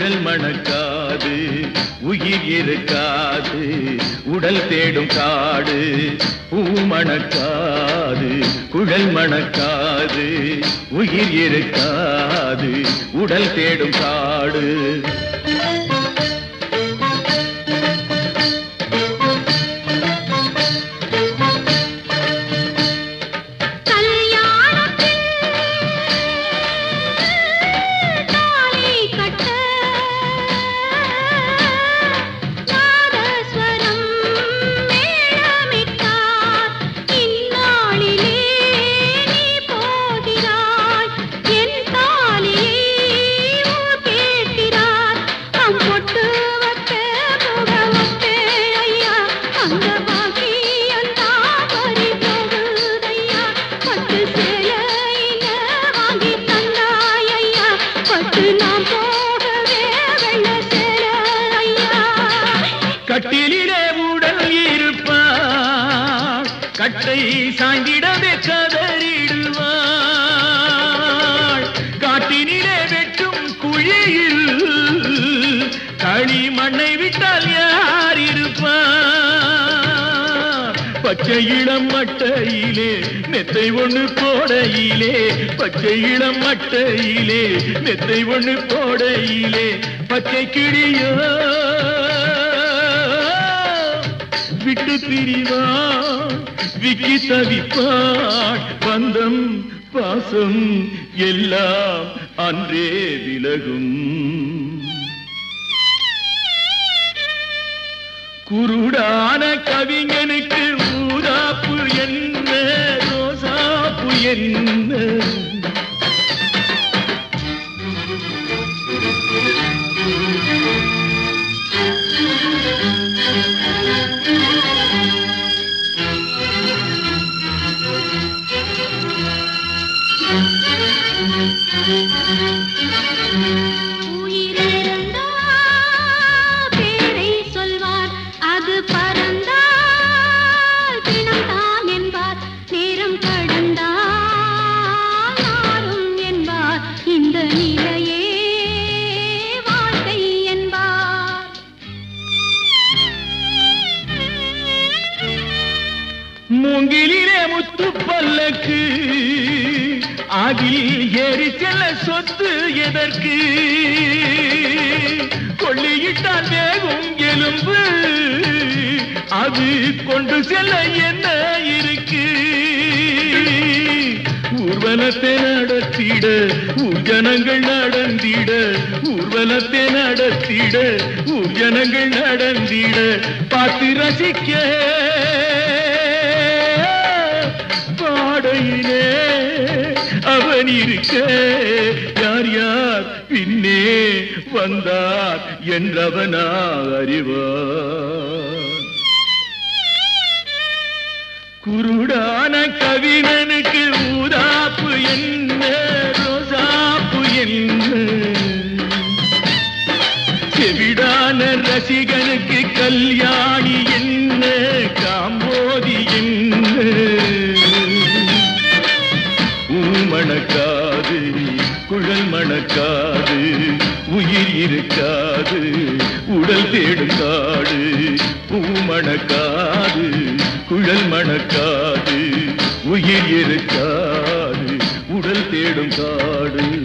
குழல் மணக்காது உயிர் இருக்காது உடல் தேடும் காடு பூ மணக்காது குழல் மணக்காது உயிர் இருக்காது உடல் தேடும் காடு கல்யாணத்தில் தாலி கட்ட நாதஸ்வரம் மேளமிட்டார் இந்நாளிலே நீ போகிறாய் என் தாலியை ஊர் கேட்கிறார் அம் பொட்டு வட்ட முகவட்டு ஐயா அந்த பாக்கியம் தாபரி போகுதையா பட்டு சேலையில வாங்கி தந்தாய் ஐயா பட்டு நாம் போகவே வெள்ள சேல ஐயா கட்டிலே உடல் இருப்பாள் கட்டை சாய்ந்திடவே கதறிடுவாள் காட்டினிலே வெட்டும் குழியில் களி மண்ணை விட்டால் யார் இருப்பார் பச்சை இளம் மட்டையிலே மெத்தை ஒண்ணு போடையிலே பச்சை இளம் மட்டையிலே மெத்தை ஒண்ணு போடையிலே பச்சை கிளியோ விட்டு பிரிவான் விக்கி தவிப்பாள் பந்தம் பாசம் எல்லாம் அன்றே விலகும் குருடான கவிஞனுக்கு ஊதாப்பு என்ன ரோசாப்பு என்ன உயிரிழந்தா பேரை சொல்வார் அது பறந்தால் பிணம்தான் என்பார் நேரம் கடந்தால் நாரும் என்பார் இந்த நிலையே வாழ்க்கை என்பார் மூங்கிலே முத்து பல்லக்கு அதில் ஏறி செல்ல சொத்து எதற்கு கொள்ளியிட்டால் வேகும் எலும்பு அது கொண்டு செல்ல என்ன இருக்கு ஊர்வலத்தை நடத்திட ஊர்ஜனங்கள் நடந்திட ஊர்வலத்தை நடத்திட ஊர்ஜனங்கள் நடந்திட பார்த்து ரசிக்க பாடையிலே அவன் இருக்க யார் யார் பின்னே வந்தார் என்றவனா அறிவார் குருடான கவிஞனுக்கு ஊதாப்பு என்ன ரோசாப்பு என்ன செவிடான ரசிகனுக்கு கல்யாணி என்ன காம்போதி என்ன ஊ மணக்காது குழல் மணக்காது உயிர் இருக்காது உடல் தேடும் காடு பூ மணக்காது குழல் மணக்காது உயிர் இருக்காது உடல் தேடும் காடு